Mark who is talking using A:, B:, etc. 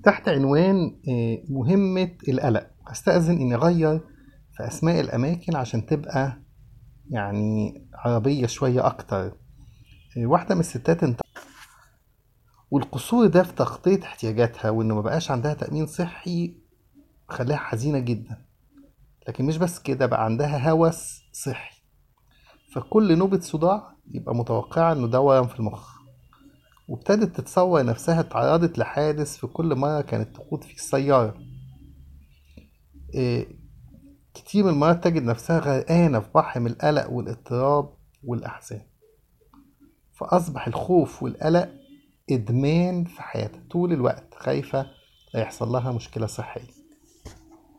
A: تحت عنوان آه، مهمة القلق هستأذن إني أغير في أسماء الأماكن عشان تبقى يعني عربية شوية أكتر آه، واحدة من الستات انت والقصور ده في تغطية احتياجاتها وإنه مبقاش عندها تأمين صحي خلاها حزينة جدا لكن مش بس كده بقى عندها هوس صحي فكل نوبة صداع يبقى متوقعة إنه ده ورم في المخ وابتدت تتصور نفسها اتعرضت لحادث في كل مرة كانت تقود فيه السيارة إيه كتير من المرات تجد نفسها غرقانة في بحر من القلق والاضطراب والأحزان فأصبح الخوف والقلق إدمان في حياتها طول الوقت خايفة لا يحصل لها مشكلة صحية